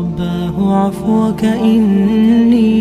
رباه عفوك إني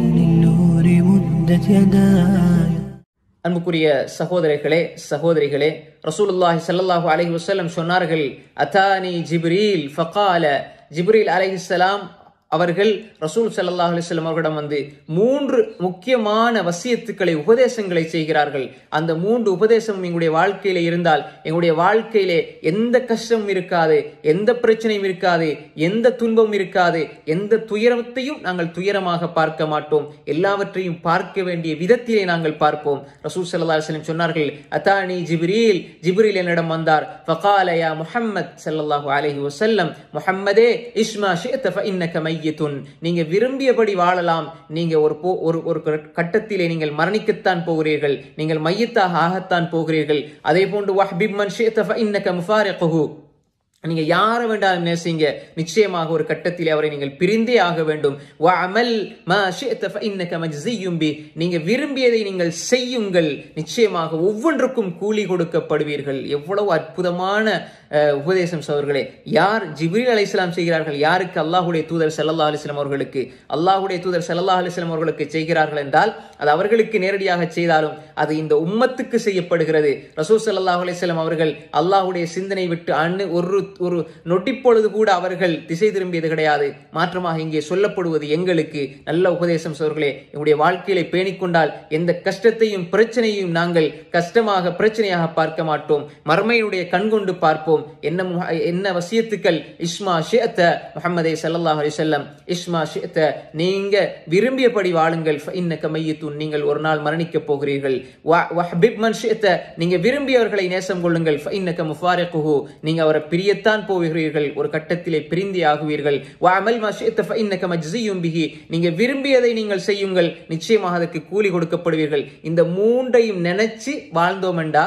للنور مدت يداي அன்புக்குரிய சகோதரர்களே சகோதரிகளே ரசூலுல்லாஹி ஸல்லல்லாஹு அலைஹி வஸல்லம் சொன்னார்கள் அதானி ஜிப்ரீல் ஃபகால ஜிப்ரீல் அலைஹிஸ்ஸலாம் அவர்கள் ரசூல் ஸல்லல்லாஹு அலைஹி வஸல்லம் அவர்களிடம் வந்து மூன்று முக்கியமான வசியத்துக்களை உபதேசங்களை செய்கிறார்கள் அந்த மூன்று உபதேசமும் எங்களுடைய வாழ்க்கையில இருந்தால் எங்களுடைய வாழ்க்கையிலே எந்த கஷ்டமும் இருக்காது எந்த பிரச்சனையும் இருக்காது எந்த துன்பமும் இருக்காது எந்த துயரத்தையும் நாங்கள் துயரமாக பார்க்க மாட்டோம் எல்லாவற்றையும் பார்க்க வேண்டிய விதத்திலே நாங்கள் பார்ப்போம் ரசூல் ஸல்லல்லாஹு அலைஹி வஸல்லம் சொன்னார்கள் அதானி ஜிப்ரீல் ஜிப்ரீல் என்னிடம் வந்தார் ஃபகால யா முஹம்மத் ஸல்லல்லாஹு அலைஹி வஸல்லம் முஹம்மதே இஸ்மா ஷிஅத ஃபஇன்னக மையத்துன் நீங்க விரும்பியபடி வாழலாம் நீங்க ஒரு போ ஒரு ஒரு கட்டத்திலே நீங்கள் மரணிக்கத்தான் போகிறீர்கள் நீங்கள் மையத்தாக ஆகத்தான் போகிறீர்கள் அதே போன்று வஹ்பிப் மன் ஷிஅத ஃபஇன்னக முஃபாரிகுஹு நீங்க யாரை வேண்டாலும் நேசிங்க நிச்சயமாக ஒரு கட்டத்தில் அவரை நீங்கள் பிரிந்தே ஆக வேண்டும் வஅமல் மா ஷிஅத ஃபஇன்னக மஜ்ஸியும் பி நீங்க விரும்பியதை நீங்கள் செய்யுங்கள் நிச்சயமாக ஒவ்வொன்றுக்கும் கூலி கொடுக்கப்படுவீர்கள் எவ்வளவு அற்புதமான அஹ், உபதேசம் சவர்களே யார் ஜிப்ரீல் அலைஹிஸ்ஸலாம் செய்கிறார்கள் யாருக்கு அல்லாஹ்வுடைய தூதர் ஸல்லல்லாஹு அலைஹி வஸல்லம் அவர்களுக்கு அல்லாஹ்வுடைய தூதர் ஸல்லல்லாஹு அலைஹி வஸல்லம் அவர்களுக்கு செய்கிறார்கள் என்றால் அது அவர்களுக்கு நேரடியாக செய்தாலும் அது இந்த உம்மத்துக்கு செய்யப்படுகிறது ரசூல் ஸல்லல்லாஹு அலைஹி வஸல்லம் அவர்கள் அல்லாஹ்வுடைய சிந்தனை விட்டு அண்ணு ஒரு ஒரு நொட்டிப்பொழுது கூட அவர்கள் திசை திரும்பியது கிடையாது மாற்றமாக இங்கே சொல்லப்படுவது எங்களுக்கு நல்ல உபதேசம் சோர்களே எங்களுடைய வாழ்க்கையிலே பேணிக்கொண்டால் எந்த கஷ்டத்தையும் பிரச்சனையும் நாங்கள் கஷ்டமாக பிரச்சனையாக பார்க்க மாட்டோம் மர்மையினுடைய கண் கொண்டு பார்ப்போம் என்ன முஹ- என்ன வசியத்துக்கள் இஸ்மா ஷிஅத்த முஹம்மதே ஸல்லல்லாஹு அலைஹி வஸல்லம் இஸ்மா ஷிஅத்த நீங்க விரும்பியபடி வாழுங்கள் இன்னக்க மையத்துன் நீங்கள் ஒரு நாள் மரணிக்க போகிறீர்கள் வ- வஹ்பிப் மன் ஷிஅத்த நீங்க விரும்பியவர்களை நேசம் கொள்ளுங்கள் இன்னக்க முஃபாரிகுஹு நீங்க அவரை பிரியத்தான் போகிறீர்கள் ஒரு கட்டத்திலே பிரிந்தே ஆகுவீர்கள் வஅமல் மா ஷிஅத்த ஃபஇன்னக மஜ்ஸியும் பிஹி நீங்க விரும்பியதை நீங்கள் செய்யுங்கள் நிச்சயமாக அதற்கு கூலி கொடுக்கப்படுவீர்கள் இந்த மூன்றையும் நினைச்சு வாழ்ந்தோமெண்டா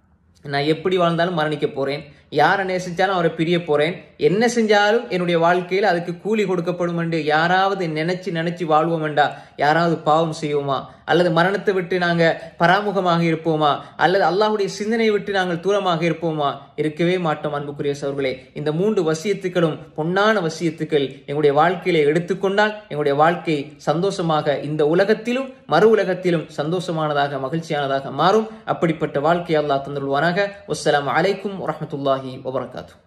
நான் எப்படி வாழ்ந்தாலும் மரணிக்க போறேன் யாரை நேசிச்சாலும் அவரை பிரிய போறேன் என்ன செஞ்சாலும் என்னுடைய வாழ்க்கையில் அதுக்கு கூலி கொடுக்கப்படும் என்று யாராவது நினைச்சு நினைச்சு வாழ்வோமெண்டா யாராவது பாவம் செய்வோமா அல்லது மரணத்தை விட்டு நாங்க பராமுகமாக இருப்போமா அல்லது அல்லாஹ்வுடைய சிந்தனையை விட்டு நாங்கள் தூரமாக இருப்போமா இருக்கவே மாட்டோம் அன்புக்குரிய சவர்களே இந்த மூன்று வசியத்துக்களும் பொன்னான வசியத்துக்கள் எங்களுடைய வாழ்க்கையிலே எடுத்துக்கொண்டால் எங்களுடைய வாழ்க்கை சந்தோஷமாக இந்த உலகத்திலும் மறு உலகத்திலும் சந்தோஷமானதாக மகிழ்ச்சியானதாக மாறும் அப்படிப்பட்ட வாழ்க்கை அல்லாஹ் தந்துள்வானாக வஸ்ஸலாமு அலைக்கும் வரஹ்மத்துல்லாஹி வபரகாத்துஹு